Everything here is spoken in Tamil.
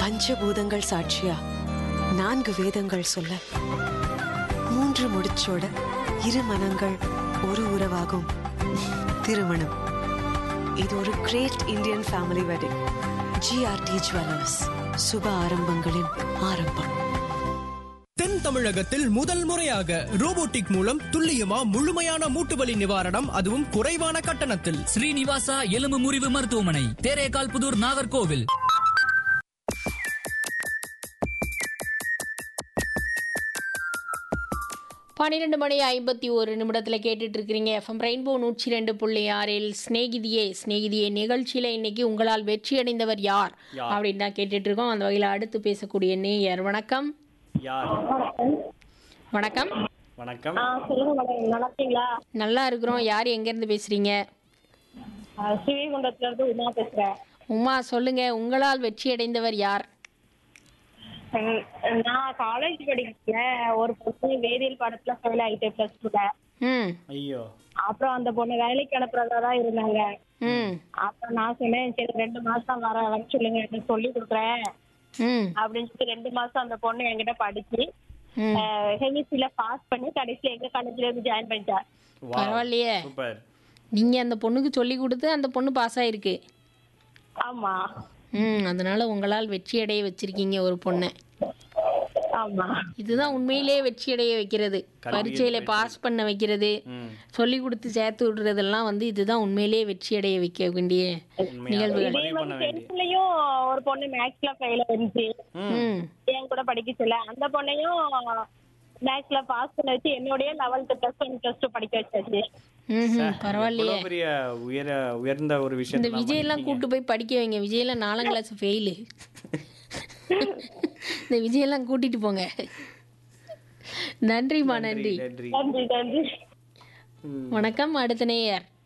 பஞ்சபூதங்கள் சாட்சியா நான்கு வேதங்கள் சொல்ல மூன்று முடிச்சோட இரு மனங்கள் ஒரு உறவாகும் திருமணம் இது ஒரு great Indian family wedding GRT jewellers சுப ஆரம்பங்களின் ஆரம்பம் தென் தமிழகத்தில் முதல் முறையாக ரோபோட்டிக் மூலம் துல்லியமா முழுமையான மூட்டுவலி நிவாரணம் அதுவும் குறைவான கட்டணத்தில் ஸ்ரீனிவாசா எலும்பு முறிவு மருத்துவமனை தேரேகால் புதூர் நாகர்கோவில் பன்னிரெண்டு மணி ஐம்பத்தி ஒரு நிமிடத்தில் கேட்டுட்டு இருக்கிறீங்க எஃப்எம் ரெயின்போ நூற்றி ரெண்டு புள்ளி ஆறில் ஸ்நேகிதியே ஸ்நேகிதியே நிகழ்ச்சியில் இன்னைக்கு உங்களால் வெற்றி அடைந்தவர் யார் அப்படின்னு தான் கேட்டுட்டு இருக்கோம் அந்த வகையில் அடுத்து பேசக்கூடிய நேயர் வணக்கம் யார் வணக்கம் வணக்கம் ஆ சொல்லுங்க மேடம் நல்லா இருக்கீங்களா நல்லா இருக்கிறோம் யார் எங்கேருந்து பேசுறீங்க ஆ, ஸ்ரீவைகுண்டத்துல இருந்து உமா பேசுறேன் உமா சொல்லுங்க உங்களால் வெற்றி அடைந்தவர் யார் ம், நான் காலேஜ் படிக்கிறேன் ஒரு பொண்ணு வேதியியல் பாடத்துல ஃபெயில் ஆயிட்டேன் பிளஸ் டூல ம் ஐயோ அப்புறம் அந்த பொண்ணு வேலைக்கு அனுப்புறதா தான் இருந்தாங்க ம் அப்புறம் நான் சொன்னேன் சரி ரெண்டு மாசம் வர வர சொல்லுங்க எனக்கு சொல்லி கொடுக்குறேன் ம் அப்படின்னு சொல்லி ரெண்டு மாசம் அந்த பொண்ணு என்கிட்ட படிச்சு ம் ஹெமிஸ்ட்ரியில பாஸ் பண்ணி கடைசியில எங்க காலேஜ்ல இருந்து ஜாயின் பண்ணிட்டா வா பரவாயில்லையே சூப்பர் நீங்கள் அந்த பொண்ணுக்கு சொல்லி கொடுத்து அந்த பொண்ணு பாஸ் ஆயிருக்கு ஆமா ம் அதனால உங்களால் வெற்றி அடைய வச்சிருக்கீங்க ஒரு பொண்ணை ஆமா இதுதான் உண்மையிலேயே வெற்றி அடைய வைக்கிறது பரீட்சையில பாஸ் பண்ண வைக்கிறது ம் சொல்லி கொடுத்து சேர்த்து விடுறதெல்லாம் வந்து இதுதான் உண்மையிலேயே வெற்றி அடைய வைக்க வேண்டிய நிகழ்வுகள் பதிவு பண்ண வேண்டிய டென்த்லயும் ஒரு பொண்ணு மேக்ஸ்ல ஃபெயில் இருந்துச்சு ம் என் கூட படிக்க சொல்ல அந்த பொண்ணையும் மேக்ஸ்ல பாஸ் பண்ண வச்சு என்னுடைய லெவல்த் பிளஸ் ஒன் பிளஸ் டூ படிக்க வச்சாச்சு ம் பரவாயில்லையே எவ்வளவு பெரிய உயர உயர்ந்த ஒரு இந்த விஷயம் விஜயெல்லாம் கூட்டு போய் படிக்க வைங்க விஜயெல்லாம் நாலாம் கிளாஸ் ஃபெயிலு இந்த விஜயெல்லாம் கூட்டிட்டு போங்க நன்றிம்மா நன்றி நன்றி நன்றி நன்றி வணக்கம் அடுத்த நேயர்